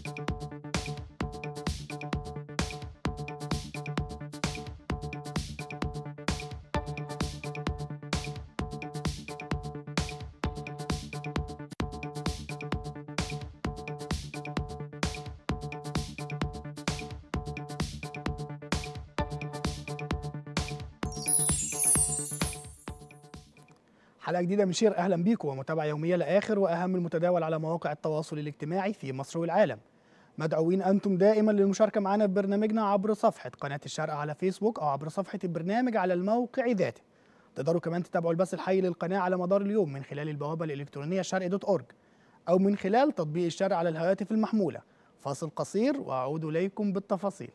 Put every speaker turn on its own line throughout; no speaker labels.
حلقة جديدة من شير أهلا بيكم ومتابعة يومية لآخر وأهم المتداول على مواقع التواصل الاجتماعي في مصر والعالم مدعوين أنتم دائما للمشاركة معنا في برنامجنا عبر صفحة قناة الشرق على فيسبوك أو عبر صفحة البرنامج على الموقع ذاته تقدروا كمان تتابعوا البث الحي للقناة على مدار اليوم من خلال البوابة الإلكترونية شرق دوت أورج أو من خلال تطبيق الشرق على الهواتف المحمولة فاصل قصير وأعود إليكم بالتفاصيل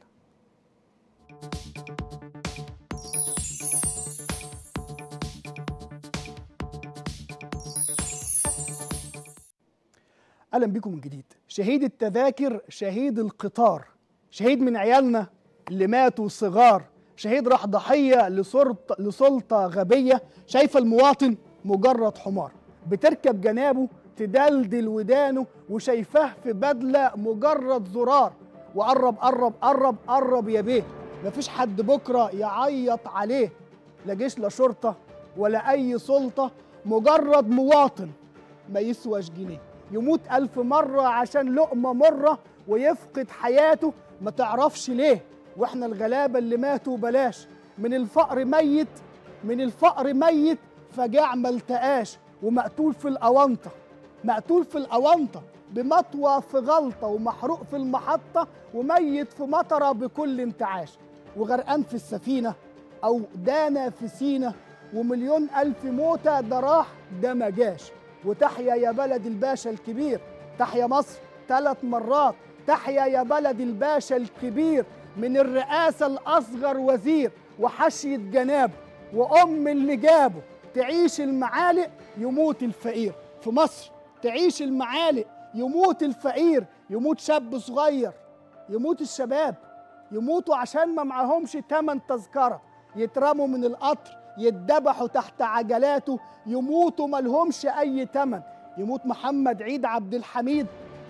اهلا بكم من جديد شهيد التذاكر شهيد القطار شهيد من عيالنا اللي ماتوا صغار شهيد راح ضحيه لسلطه لسلطه غبيه شايفه المواطن مجرد حمار بتركب جنابه تدلدل ودانه وشايفاه في بدله مجرد زرار وقرب قرب قرب قرب يا بيه مفيش حد بكره يعيط عليه لا جيش لا شرطه ولا اي سلطه مجرد مواطن ما يسواش جنيه يموت ألف مرة عشان لقمة مرة ويفقد حياته ما تعرفش ليه واحنا الغلابة اللي ماتوا بلاش من الفقر ميت من الفقر ميت فجاع ما التقاش ومقتول في الأونطة مقتول في الأونطة بمطوى في غلطة ومحروق في المحطة وميت في مطرة بكل انتعاش وغرقان في السفينة أو دانا في سينا ومليون ألف موتة ده راح ده ما جاش وتحيا يا بلد الباشا الكبير تحيا مصر ثلاث مرات تحيا يا بلد الباشا الكبير من الرئاسة الأصغر وزير وحشية جنابه وأم اللي جابه تعيش المعالق يموت الفقير في مصر تعيش المعالق يموت الفقير يموت شاب صغير يموت الشباب يموتوا عشان ما معهمش تمن تذكرة يترموا من القطر يتذبحوا تحت عجلاته يموتوا ملهمش أي تمن يموت محمد عيد عبد الحميد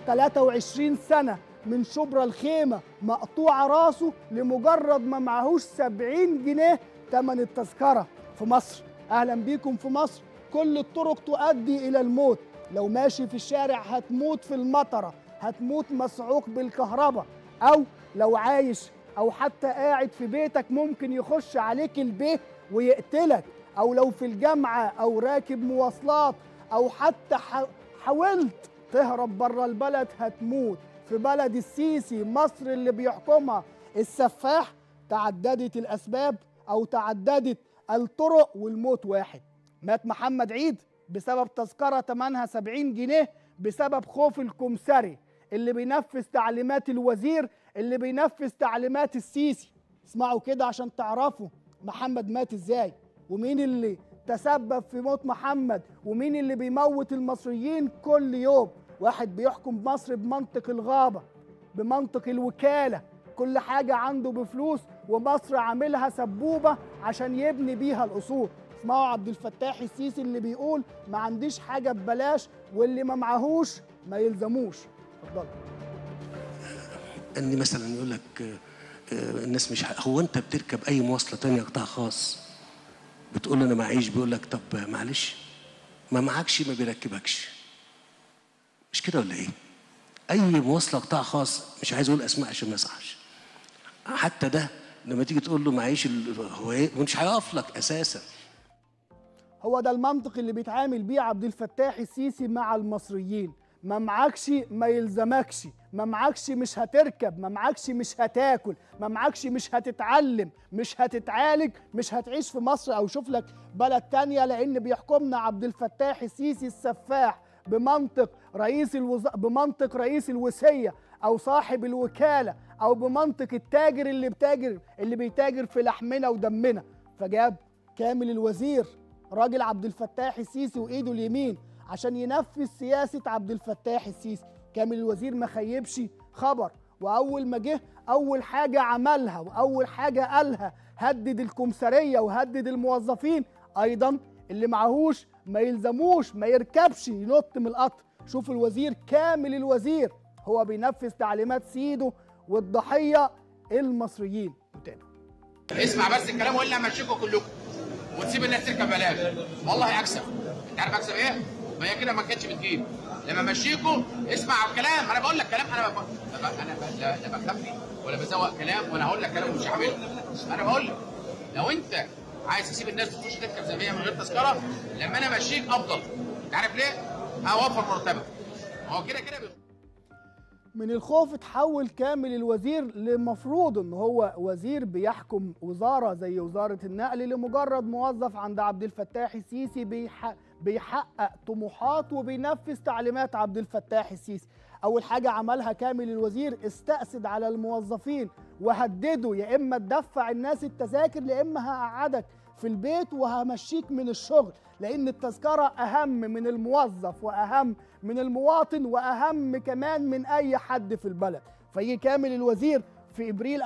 23 سنة من شبرا الخيمة مقطوع راسه لمجرد ما معهوش 70 جنيه تمن التذكرة في مصر أهلا بيكم في مصر كل الطرق تؤدي إلى الموت لو ماشي في الشارع هتموت في المطرة هتموت مسعوق بالكهرباء أو لو عايش أو حتى قاعد في بيتك ممكن يخش عليك البيت ويقتلك او لو في الجامعه او راكب مواصلات او حتى حاولت تهرب بره البلد هتموت في بلد السيسي مصر اللي بيحكمها السفاح تعددت الاسباب او تعددت الطرق والموت واحد مات محمد عيد بسبب تذكره ثمنها 70 جنيه بسبب خوف الكمسري اللي بينفذ تعليمات الوزير اللي بينفذ تعليمات السيسي اسمعوا كده عشان تعرفوا محمد مات ازاي ومين اللي تسبب في موت محمد ومين اللي بيموت المصريين كل يوم واحد بيحكم مصر بمنطق الغابة بمنطق الوكالة كل حاجة عنده بفلوس ومصر عاملها سبوبة عشان يبني بيها الأصول اسمعوا عبد الفتاح السيسي اللي بيقول ما عنديش حاجة ببلاش واللي ما معهوش ما يلزموش اتفضل
ان مثلا يقول لك الناس مش هو انت بتركب اي مواصله تانية قطاع خاص بتقول له انا معيش بيقول لك طب معلش ما معكش ما بيركبكش مش كده ولا ايه اي مواصله قطاع خاص مش عايز اقول اسماء عشان ما يصحش حتى ده لما تيجي تقول له معيش هو ايه مش هيقف لك اساسا
هو ده المنطق اللي بيتعامل بيه عبد الفتاح السيسي مع المصريين ما معكش ما يلزمكش ما معكش مش هتركب ما معكش مش هتاكل ما معكش مش هتتعلم مش هتتعالج مش هتعيش في مصر او شوف لك بلد تانية لان بيحكمنا عبد الفتاح السيسي السفاح بمنطق رئيس الوز... بمنطق رئيس الوصيه او صاحب الوكاله او بمنطق التاجر اللي بتاجر اللي بيتاجر في لحمنا ودمنا فجاب كامل الوزير راجل عبد الفتاح السيسي وايده اليمين عشان ينفذ سياسه عبد الفتاح السيسي كامل الوزير ما خيبش خبر واول ما جه اول حاجه عملها واول حاجه قالها هدد الكمساريه وهدد الموظفين ايضا اللي معهوش ما يلزموش ما يركبش ينط من القطر شوف الوزير كامل الوزير هو بينفذ تعليمات سيده والضحيه المصريين نتابع
اسمع بس الكلام والا همشيكوا كلكم وتسيب الناس تركب بلاش والله هكسب انت عارف اكسب ايه؟ ما هي كده ما كانتش بتجيب لما امشيكوا اسمع الكلام انا بقول لك كلام انا بف... انا ب... لا, لا بخبي ولا بزوق كلام وانا هقول لك كلام مش هعمله انا بقول لك لو انت عايز تسيب الناس تخش تركب زي ما هي من غير تذكره لما انا امشيك افضل انت عارف ليه؟ هوفر مرتبك هو كده كده بيخ...
من الخوف اتحول كامل الوزير لمفروض ان هو وزير بيحكم وزاره زي وزاره النقل لمجرد موظف عند عبد الفتاح السيسي بيح... بيحقق طموحات وبينفذ تعليمات عبد الفتاح السيسي اول حاجه عملها كامل الوزير استأسد على الموظفين وهدده يا اما تدفع الناس التذاكر يا اما هقعدك في البيت وهمشيك من الشغل لان التذكره اهم من الموظف واهم من المواطن واهم كمان من اي حد في البلد فيجي كامل الوزير في ابريل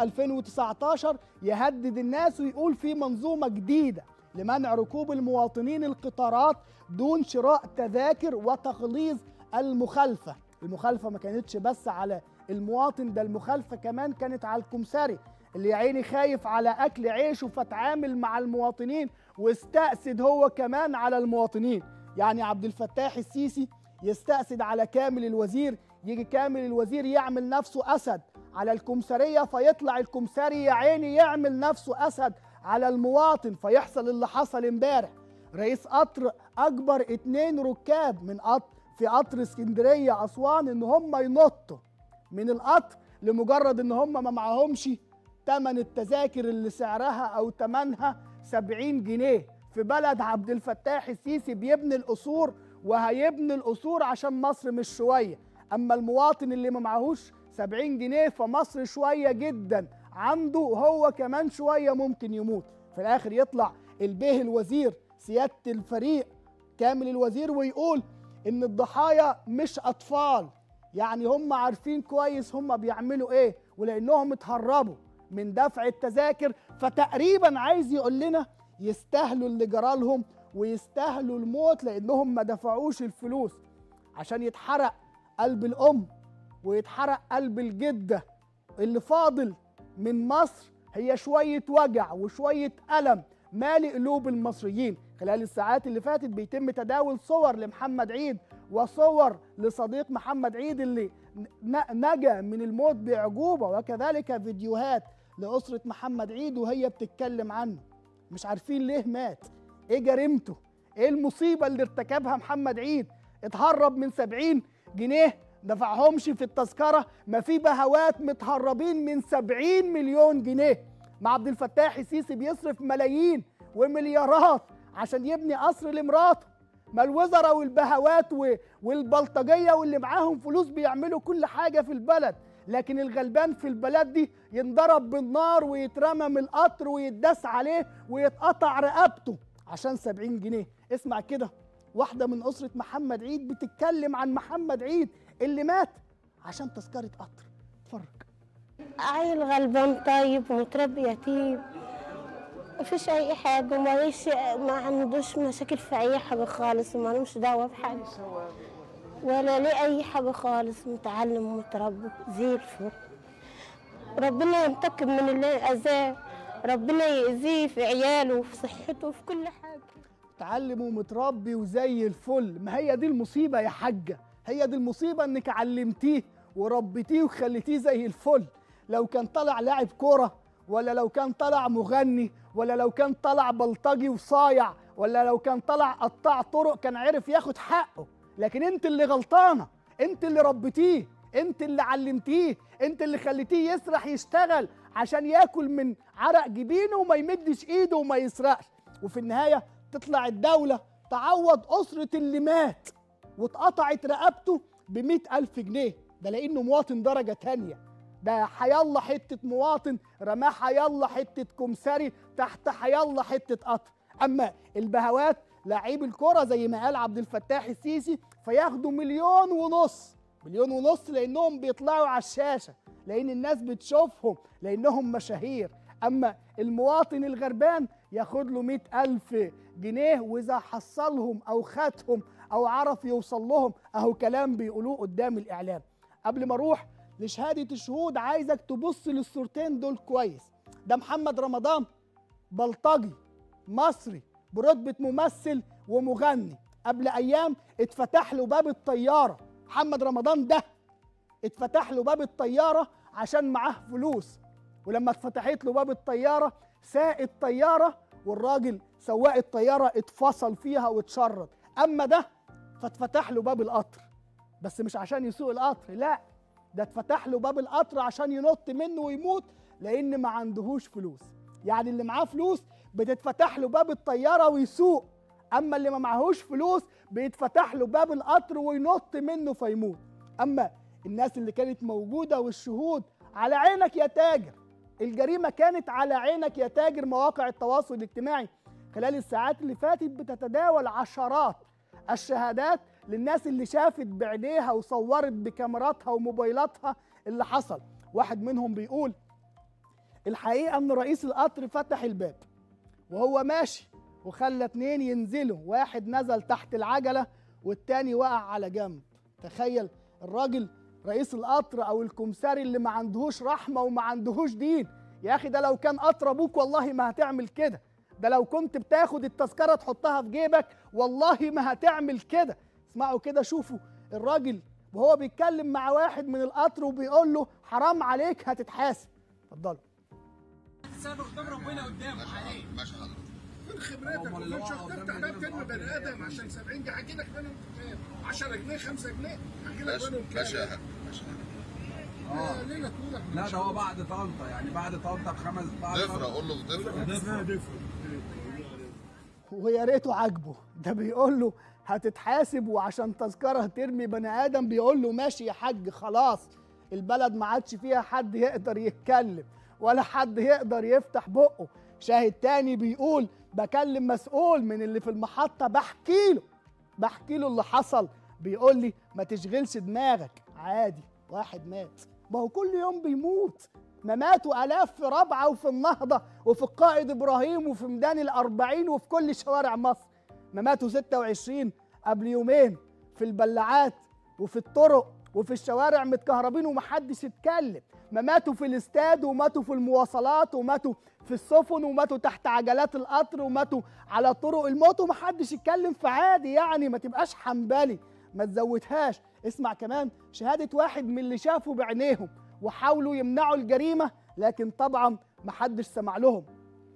2019 يهدد الناس ويقول في منظومه جديده لمنع ركوب المواطنين القطارات دون شراء تذاكر وتغليظ المخالفه المخالفه ما كانتش بس على المواطن ده المخالفه كمان كانت على الكمساري اللي يا عيني خايف على اكل عيشه فتعامل مع المواطنين واستأسد هو كمان على المواطنين يعني عبد الفتاح السيسي يستأسد على كامل الوزير يجي كامل الوزير يعمل نفسه أسد على الكمسارية فيطلع الكمساري يا عيني يعمل نفسه أسد على المواطن فيحصل اللي حصل امبارح رئيس قطر أكبر اتنين ركاب من قطر في قطر اسكندرية أسوان إن هم ينطوا من القطر لمجرد إن هم ما معهمش تمن التذاكر اللي سعرها أو تمنها 70 جنيه في بلد عبد الفتاح السيسي بيبني القصور وهيبني القصور عشان مصر مش شويه اما المواطن اللي ما معهوش 70 جنيه فمصر شويه جدا عنده هو كمان شويه ممكن يموت في الاخر يطلع البيه الوزير سياده الفريق كامل الوزير ويقول ان الضحايا مش اطفال يعني هم عارفين كويس هم بيعملوا ايه ولانهم اتهربوا من دفع التذاكر فتقريبا عايز يقول لنا يستاهلوا اللي جرالهم ويستاهلوا الموت لانهم ما دفعوش الفلوس عشان يتحرق قلب الام ويتحرق قلب الجده اللي فاضل من مصر هي شويه وجع وشويه الم مالي قلوب المصريين خلال الساعات اللي فاتت بيتم تداول صور لمحمد عيد وصور لصديق محمد عيد اللي نجا من الموت باعجوبه وكذلك فيديوهات لأسرة محمد عيد وهي بتتكلم عنه مش عارفين ليه مات ايه جريمته ايه المصيبة اللي ارتكبها محمد عيد اتهرب من 70 جنيه دفعهمش في التذكرة ما في بهوات متهربين من 70 مليون جنيه مع عبد الفتاح السيسي بيصرف ملايين ومليارات عشان يبني قصر لمراته ما الوزراء والبهوات والبلطجية واللي معاهم فلوس بيعملوا كل حاجة في البلد لكن الغلبان في البلد دي ينضرب بالنار ويترمى من القطر ويتداس عليه ويتقطع رقبته عشان 70 جنيه اسمع كده واحدة من أسرة محمد عيد بتتكلم عن محمد عيد اللي مات عشان تذكرة قطر اتفرج
عيل غلبان طيب ومتربي يتيم مفيش اي حاجه وماليش ما عندوش مشاكل في اي حاجه خالص ومالوش دعوه بحاجه ولا ليه اي حاجه خالص متعلم ومتربي زي الفل ربنا ينتقم من اللي اذاه ربنا يأذيه في عياله وفي صحته وفي كل حاجه
متعلم ومتربي وزي الفل ما هي دي المصيبه يا حاجه هي دي المصيبه انك علمتيه وربيتيه وخليتيه زي الفل لو كان طالع لاعب كوره ولا لو كان طالع مغني ولا لو كان طالع بلطجي وصايع ولا لو كان طالع قطاع طرق كان عرف ياخد حقه لكن انت اللي غلطانه انت اللي ربيتيه انت اللي علمتيه انت اللي خليتيه يسرح يشتغل عشان ياكل من عرق جبينه وما يمدش ايده وما يسرقش وفي النهايه تطلع الدوله تعوض اسره اللي مات واتقطعت رقبته ب ألف جنيه ده لانه مواطن درجه تانية ده حيالله حته مواطن رماه حيالله حته كمساري تحت حيالله حته قطر اما البهوات لعيب الكره زي ما قال عبد الفتاح السيسي فياخدوا مليون ونص مليون ونص لانهم بيطلعوا على الشاشه لان الناس بتشوفهم لانهم مشاهير اما المواطن الغربان ياخد له مئة ألف جنيه وإذا حصلهم أو خدهم أو عرف يوصل لهم أهو كلام بيقولوه قدام الإعلام قبل ما اروح لشهاده الشهود عايزك تبص للصورتين دول كويس ده محمد رمضان بلطجي مصري برتبه ممثل ومغني قبل ايام اتفتح له باب الطياره محمد رمضان ده اتفتح له باب الطياره عشان معاه فلوس ولما اتفتحت له باب الطياره ساق الطياره والراجل سواق الطياره اتفصل فيها واتشرد اما ده فاتفتح له باب القطر بس مش عشان يسوق القطر لا ده اتفتح له باب القطر عشان ينط منه ويموت لان ما عندهوش فلوس يعني اللي معاه فلوس بتتفتح له باب الطياره ويسوق اما اللي ما معهوش فلوس بيتفتح له باب القطر وينط منه فيموت اما الناس اللي كانت موجوده والشهود على عينك يا تاجر الجريمه كانت على عينك يا تاجر مواقع التواصل الاجتماعي خلال الساعات اللي فاتت بتتداول عشرات الشهادات للناس اللي شافت بعينيها وصورت بكاميراتها وموبايلاتها اللي حصل واحد منهم بيقول الحقيقه ان رئيس القطر فتح الباب وهو ماشي وخلى اتنين ينزلوا واحد نزل تحت العجله والتاني وقع على جنب تخيل الراجل رئيس القطر او الكمساري اللي ما عندهوش رحمه وما عندهوش دين يا اخي ده لو كان قطر ابوك والله ما هتعمل كده ده لو كنت بتاخد التذكره تحطها في جيبك والله ما هتعمل كده اسمعوا كده شوفوا الراجل وهو بيتكلم مع واحد من القطر وبيقول له حرام عليك هتتحاسب اتفضلوا
تسابق قدام ربنا قدامك
ماشي حضرتك
من خبرتك ومن شغل تفتح باب ترمي بني ادم عشان 70 جنيه هحكي لك بينهم كام 10 جنيه 5 جنيه هحكي لك
ماشي
بينهم كام
ماشي يا حاج ماشي
آه، ليله طويله
لا ده هو بعد طنطا يعني بعد طنطا بخمس بعد
ضفر اقول له ضفر
ويا ريته عاجبه ده بيقول له هتتحاسب وعشان تذكره ترمي بني ادم بيقول له ماشي يا حاج خلاص البلد ما عادش فيها حد يقدر يتكلم ولا حد يقدر يفتح بقه شاهد تاني بيقول بكلم مسؤول من اللي في المحطة بحكي له بحكي له اللي حصل بيقول لي ما تشغلش دماغك عادي واحد مات ما هو كل يوم بيموت ما ماتوا آلاف في رابعة وفي النهضة وفي القائد إبراهيم وفي ميدان الأربعين وفي كل شوارع مصر ما ماتوا 26 قبل يومين في البلاعات وفي الطرق وفي الشوارع متكهربين ومحدش اتكلم ما ماتوا في الاستاد وماتوا في المواصلات وماتوا في السفن وماتوا تحت عجلات القطر وماتوا على طرق الموت ومحدش يتكلم في عادي يعني ما تبقاش حنبلي ما تزودهاش اسمع كمان شهادة واحد من اللي شافوا بعينيهم وحاولوا يمنعوا الجريمة لكن طبعا محدش سمع لهم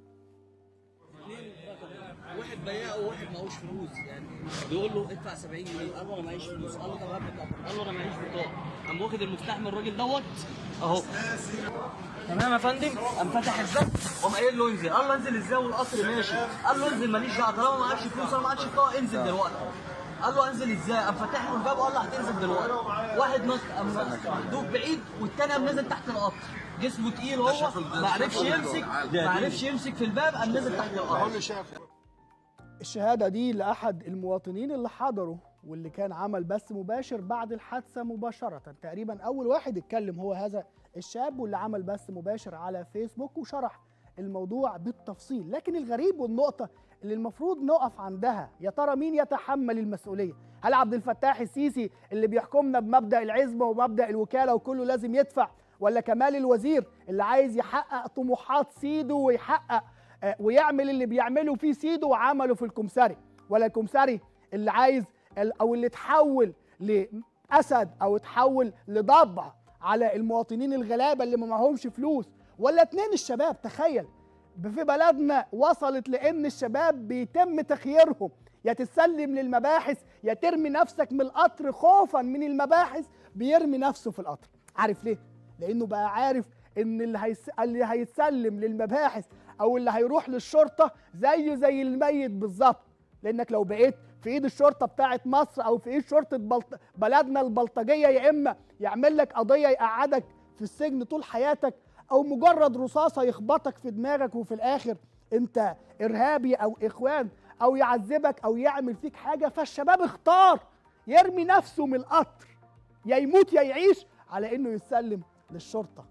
واحد بياع وواحد معهوش فلوس يعني بيقول له ادفع 70 جنيه قال له انا معيش فلوس قال له طب هات بطاقه قال له انا معيش بطاقه قام واخد المفتاح من الراجل دوت اهو تمام يا فندم قام فتح الباب وقام قايل له انزل قال له انزل ازاي والقطر ماشي قال له انزل ماليش دعوه طالما معكش فلوس انا معكش بطاقه انزل دلوقتي قال له انزل ازاي قام فاتح له الباب وقال له هتنزل دلوقتي واحد نط قام محدود بعيد والتاني قام نزل تحت القطر جسمه تقيل هو ما عرفش يمسك ما عرفش يمسك في الباب قام نزل تحت القطر
الشهادة دي لأحد المواطنين اللي حضروا واللي كان عمل بث مباشر بعد الحادثة مباشرة تقريبا أول واحد اتكلم هو هذا الشاب واللي عمل بث مباشر على فيسبوك وشرح الموضوع بالتفصيل لكن الغريب والنقطة اللي المفروض نقف عندها يا ترى مين يتحمل المسؤولية هل عبد الفتاح السيسي اللي بيحكمنا بمبدأ العزبة ومبدأ الوكالة وكله لازم يدفع ولا كمال الوزير اللي عايز يحقق طموحات سيده ويحقق آه، ويعمل اللي بيعمله في سيده وعمله في الكمساري ولا الكمساري اللي عايز ال- او اللي اتحول لاسد او اتحول لضبع على المواطنين الغلابه اللي ما معهمش فلوس ولا اتنين الشباب تخيل في بلدنا وصلت لان الشباب بيتم تخييرهم يا تسلم للمباحث يا ترمي نفسك من القطر خوفا من المباحث بيرمي نفسه في القطر عارف ليه لانه بقى عارف ان اللي, هيس... اللي هيتسلم للمباحث او اللي هيروح للشرطه زيه زي الميت بالظبط لانك لو بقيت في ايد الشرطه بتاعت مصر او في ايد شرطه بلط... بلدنا البلطجيه يا اما يعمل لك قضيه يقعدك في السجن طول حياتك او مجرد رصاصه يخبطك في دماغك وفي الاخر انت ارهابي او اخوان او يعذبك او يعمل فيك حاجه فالشباب اختار يرمي نفسه من القطر يا يموت يا يعيش على انه يسلم للشرطه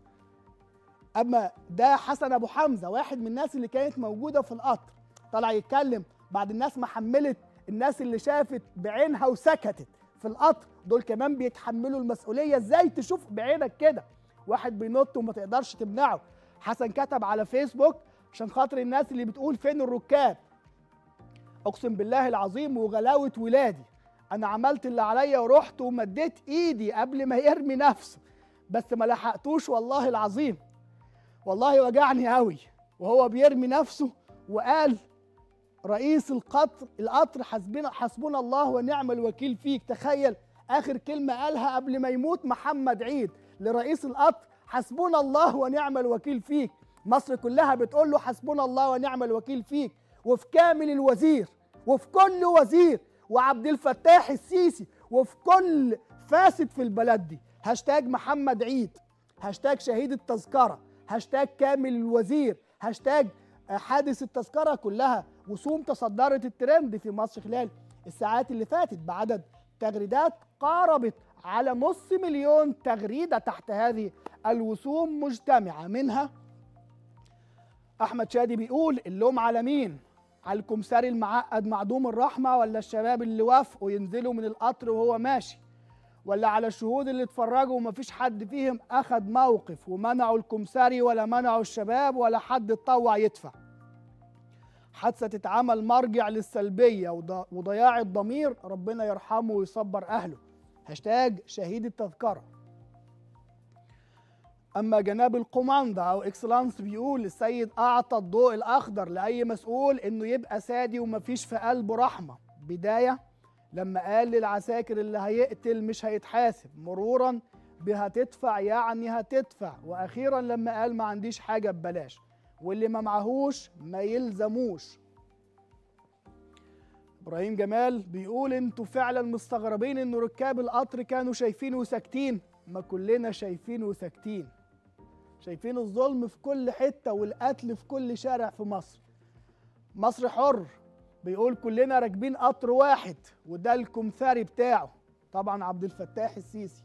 اما ده حسن ابو حمزه واحد من الناس اللي كانت موجوده في القطر طلع يتكلم بعد الناس ما حملت الناس اللي شافت بعينها وسكتت في القطر دول كمان بيتحملوا المسؤوليه ازاي تشوف بعينك كده واحد بينط وما تقدرش تمنعه حسن كتب على فيسبوك عشان خاطر الناس اللي بتقول فين الركاب اقسم بالله العظيم وغلاوه ولادي انا عملت اللي عليا ورحت ومديت ايدي قبل ما يرمي نفسه بس ما لحقتوش والله العظيم والله وجعني قوي وهو بيرمي نفسه وقال رئيس القطر القطر حسبنا حسبنا الله ونعم الوكيل فيك تخيل اخر كلمه قالها قبل ما يموت محمد عيد لرئيس القطر حسبنا الله ونعم الوكيل فيك مصر كلها بتقول له حسبنا الله ونعم الوكيل فيك وفي كامل الوزير وفي كل وزير وعبد الفتاح السيسي وفي كل فاسد في البلد دي هاشتاج محمد عيد هاشتاج شهيد التذكره هاشتاج كامل الوزير هاشتاج حادث التذكره كلها وسوم تصدرت الترند في مصر خلال الساعات اللي فاتت بعدد تغريدات قاربت على نص مليون تغريده تحت هذه الوسوم مجتمعه منها احمد شادي بيقول اللوم على مين على الكمساري المعقد معدوم الرحمه ولا الشباب اللي وافقوا ينزلوا من القطر وهو ماشي ولا على الشهود اللي اتفرجوا ومفيش حد فيهم اخد موقف ومنعوا الكمساري ولا منعوا الشباب ولا حد اتطوع يدفع حادثه تتعمل مرجع للسلبيه وض- وضياع الضمير ربنا يرحمه ويصبر اهله هاشتاج شهيد التذكره اما جناب القوماندا او اكسلانس بيقول السيد اعطى الضوء الاخضر لاي مسؤول انه يبقى سادي ومفيش في قلبه رحمه بدايه لما قال للعساكر اللي هيقتل مش هيتحاسب مرورا بهتدفع يعني هتدفع واخيرا لما قال ما عنديش حاجه ببلاش واللي ما معهوش ما يلزموش ابراهيم جمال بيقول انتوا فعلا مستغربين ان ركاب القطر كانوا شايفين وساكتين ما كلنا شايفين وساكتين شايفين الظلم في كل حته والقتل في كل شارع في مصر مصر حر بيقول كلنا راكبين قطر واحد وده الكمثاري بتاعه طبعا عبد الفتاح السيسي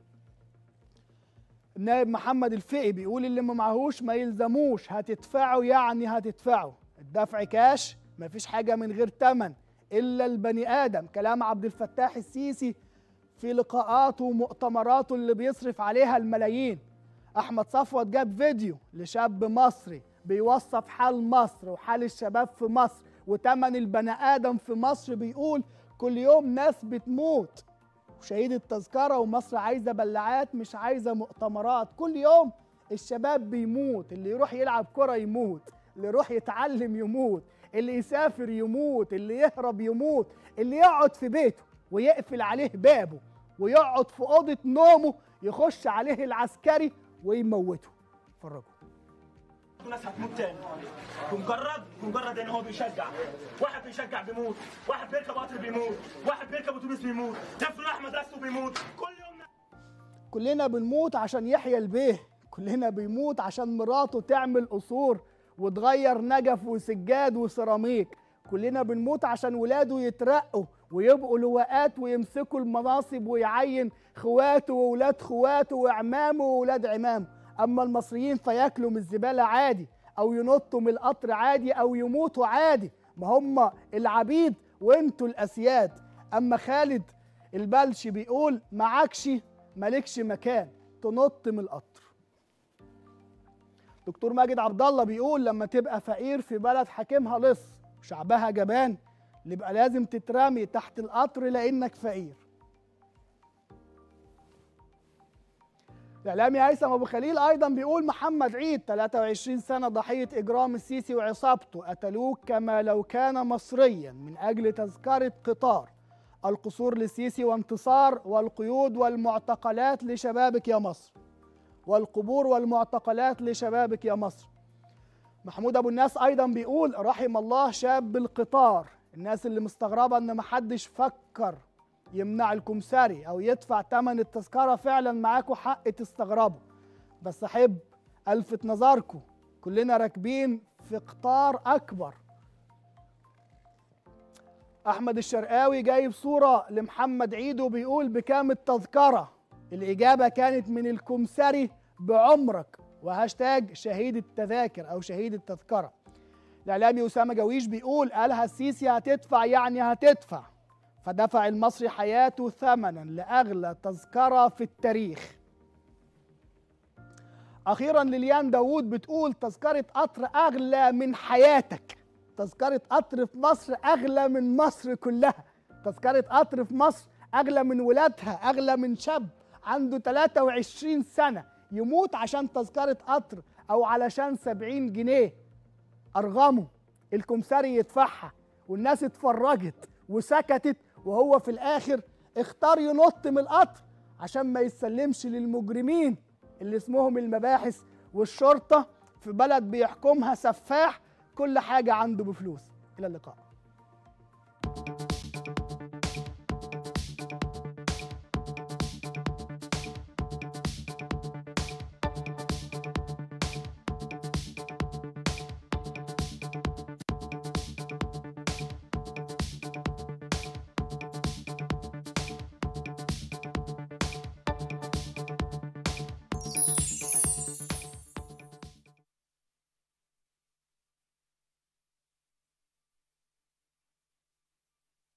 النائب محمد الفقي بيقول اللي ما معهوش ما يلزموش هتدفعوا يعني هتدفعوا الدفع كاش مفيش حاجة من غير تمن إلا البني آدم كلام عبد الفتاح السيسي في لقاءاته ومؤتمراته اللي بيصرف عليها الملايين أحمد صفوت جاب فيديو لشاب مصري بيوصف حال مصر وحال الشباب في مصر وتمن البني آدم في مصر بيقول كل يوم ناس بتموت وشهيد التذكرة ومصر عايزة بلعات مش عايزة مؤتمرات كل يوم الشباب بيموت اللي يروح يلعب كرة يموت اللي يروح يتعلم يموت اللي يسافر يموت اللي يهرب يموت اللي يقعد في بيته ويقفل عليه بابه ويقعد في أوضة نومه يخش عليه العسكري ويموته اتفرجوا
ناس هتموت تاني بمجرد بمجرد ان هو بيشجع واحد بيشجع بيموت واحد بيركب قطر بيموت واحد بيركب اتوبيس بيموت طفل راح مدرسته بيموت كل يوم
كلنا بنموت عشان يحيى البيه كلنا بيموت عشان مراته تعمل قصور وتغير نجف وسجاد وسيراميك كلنا بنموت عشان ولاده يترقوا ويبقوا لواءات ويمسكوا المناصب ويعين خواته وولاد خواته وعمامه وولاد عمامه اما المصريين فياكلوا من الزباله عادي او ينطوا من القطر عادي او يموتوا عادي ما هم العبيد وانتوا الاسياد اما خالد البلشي بيقول معكش مالكش مكان تنط من القطر دكتور ماجد عبد الله بيقول لما تبقى فقير في بلد حاكمها لص وشعبها جبان يبقى لازم تترمي تحت القطر لانك فقير الاعلامي هيثم ابو خليل ايضا بيقول محمد عيد 23 سنه ضحيه اجرام السيسي وعصابته قتلوه كما لو كان مصريا من اجل تذكره قطار القصور للسيسي وانتصار والقيود والمعتقلات لشبابك يا مصر والقبور والمعتقلات لشبابك يا مصر محمود ابو الناس ايضا بيقول رحم الله شاب القطار الناس اللي مستغربه ان محدش فكر يمنع الكمساري او يدفع ثمن التذكره فعلا معاكم حق تستغربوا بس احب الفت نظركم كلنا راكبين في قطار اكبر احمد الشرقاوي جايب صوره لمحمد عيد وبيقول بكام التذكره الاجابه كانت من الكمساري بعمرك وهاشتاج شهيد التذاكر او شهيد التذكره الاعلامي اسامه جويش بيقول قالها السيسي هتدفع يعني هتدفع فدفع المصري حياته ثمنا لاغلى تذكره في التاريخ اخيرا لليان داوود بتقول تذكره قطر اغلى من حياتك تذكره قطر في مصر اغلى من مصر كلها تذكره قطر في مصر اغلى من ولادها اغلى من شاب عنده 23 سنه يموت عشان تذكره قطر او علشان 70 جنيه ارغمه الكمساري يدفعها والناس اتفرجت وسكتت وهو في الاخر اختار ينط من القطر عشان ما يسلمش للمجرمين اللي اسمهم المباحث والشرطه في بلد بيحكمها سفاح كل حاجه عنده بفلوس الى اللقاء